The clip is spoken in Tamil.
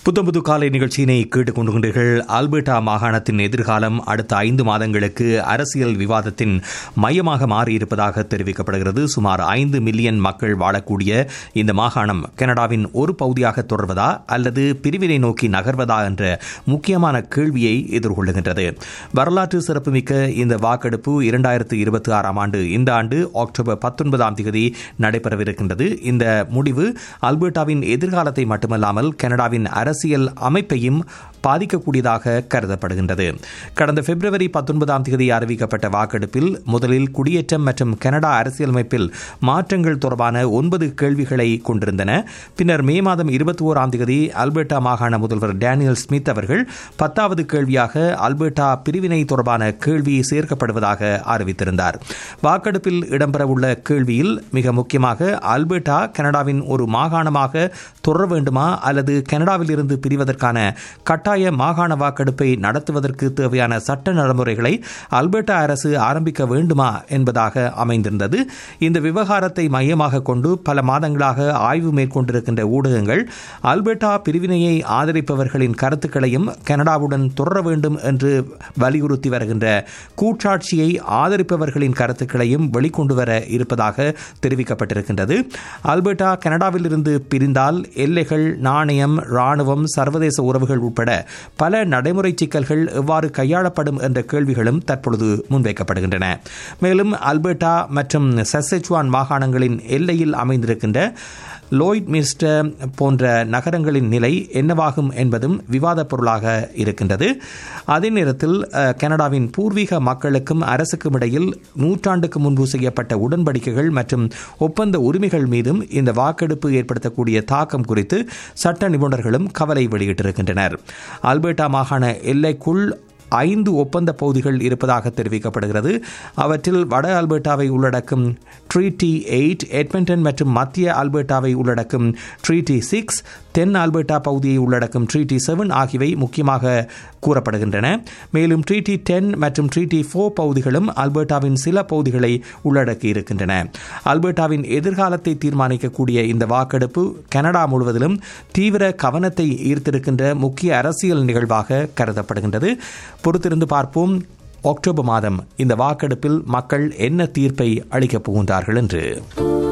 புத்தம் புது காலை நிகழ்ச்சியினை கேட்டுக் கொண்டுகின்றீர்கள் ஆல்பர்டா மாகாணத்தின் எதிர்காலம் அடுத்த ஐந்து மாதங்களுக்கு அரசியல் விவாதத்தின் மையமாக மாறியிருப்பதாக தெரிவிக்கப்படுகிறது சுமார் ஐந்து மில்லியன் மக்கள் வாழக்கூடிய இந்த மாகாணம் கனடாவின் ஒரு பகுதியாக தொடர்வதா அல்லது பிரிவினை நோக்கி நகர்வதா என்ற முக்கியமான கேள்வியை எதிர்கொள்ளுகின்றது வரலாற்று சிறப்புமிக்க இந்த வாக்கெடுப்பு இரண்டாயிரத்து இருபத்தி ஆறாம் ஆண்டு இந்த ஆண்டு அக்டோபர் பத்தொன்பதாம் தேதி நடைபெறவிருக்கின்றது இந்த முடிவு அல்பர்டாவின் எதிர்காலத்தை மட்டுமல்லாமல் கனடாவின் அரசியல் அமைப்பையும் பாதிக்கக்கூடியதாக கருதப்படுகின்றது கடந்த பிப்ரவரி பத்தொன்பதாம் தேதி அறிவிக்கப்பட்ட வாக்கெடுப்பில் முதலில் குடியேற்றம் மற்றும் கனடா அரசியலமைப்பில் மாற்றங்கள் தொடர்பான ஒன்பது கேள்விகளை கொண்டிருந்தன பின்னர் மே மாதம் இருபத்தி ஓராம் தேதி அல்பர்டா மாகாண முதல்வர் டேனியல் ஸ்மித் அவர்கள் பத்தாவது கேள்வியாக அல்பர்டா பிரிவினை தொடர்பான கேள்வி சேர்க்கப்படுவதாக அறிவித்திருந்தார் வாக்கெடுப்பில் இடம்பெறவுள்ள கேள்வியில் மிக முக்கியமாக அல்பர்டா கனடாவின் ஒரு மாகாணமாக தொடர வேண்டுமா அல்லது கனடாவில் இருந்து பிரிவதற்கான கட்டாய மாகாண வாக்கெடுப்பை நடத்துவதற்கு தேவையான சட்ட நடைமுறைகளை அல்பர்டா அரசு ஆரம்பிக்க வேண்டுமா என்பதாக அமைந்திருந்தது இந்த விவகாரத்தை மையமாக கொண்டு பல மாதங்களாக ஆய்வு மேற்கொண்டிருக்கின்ற ஊடகங்கள் அல்பர்டா பிரிவினையை ஆதரிப்பவர்களின் கருத்துக்களையும் கனடாவுடன் தொடர வேண்டும் என்று வலியுறுத்தி வருகின்ற கூட்டாட்சியை ஆதரிப்பவர்களின் கருத்துக்களையும் வெளிக்கொண்டு வர இருப்பதாக தெரிவிக்கப்பட்டிருக்கின்றது அல்பர்டா கனடாவில் இருந்து பிரிந்தால் எல்லைகள் நாணயம் ராணுவம் சர்வதேச உறவுகள் உட்பட பல நடைமுறை சிக்கல்கள் எவ்வாறு கையாளப்படும் என்ற கேள்விகளும் தற்பொழுது முன்வைக்கப்படுகின்றன மேலும் அல்பர்டா மற்றும் சசெச்சுவான் மாகாணங்களின் எல்லையில் அமைந்திருக்கின்ற லோய்ட் மிஸ்டர் போன்ற நகரங்களின் நிலை என்னவாகும் என்பதும் விவாதப் பொருளாக இருக்கின்றது அதே நேரத்தில் கனடாவின் பூர்வீக மக்களுக்கும் அரசுக்கும் இடையில் நூற்றாண்டுக்கு முன்பு செய்யப்பட்ட உடன்படிக்கைகள் மற்றும் ஒப்பந்த உரிமைகள் மீதும் இந்த வாக்கெடுப்பு ஏற்படுத்தக்கூடிய தாக்கம் குறித்து சட்ட நிபுணர்களும் கவலை வெளியிட்டிருக்கின்றனர் அல்பர்டா மாகாண எல்லைக்குள் ஐந்து ஒப்பந்த பகுதிகள் இருப்பதாக தெரிவிக்கப்படுகிறது அவற்றில் வட ஆல்பர்டாவை உள்ளடக்கும் ட்ரீட்டி எயிட் எட்மெண்டன் மற்றும் மத்திய ஆல்பர்டாவை உள்ளடக்கும் ட்ரீட்டி சிக்ஸ் தென் ஆல்பர்டா பகுதியை உள்ளடக்கும் ட்ரீட்டி செவன் ஆகியவை முக்கியமாக கூறப்படுகின்றன மேலும் ட்ரீட்டி டென் மற்றும் ட்ரீட்டி ஃபோர் பகுதிகளும் அல்பர்டாவின் சில பகுதிகளை உள்ளடக்கி இருக்கின்றன அல்பர்டாவின் எதிர்காலத்தை தீர்மானிக்கக்கூடிய இந்த வாக்கெடுப்பு கனடா முழுவதிலும் தீவிர கவனத்தை ஈர்த்திருக்கின்ற முக்கிய அரசியல் நிகழ்வாக கருதப்படுகின்றது பொறுத்திருந்து பார்ப்போம் அக்டோபர் மாதம் இந்த வாக்கெடுப்பில் மக்கள் என்ன தீர்ப்பை அளிக்கப் போகின்றார்கள் என்று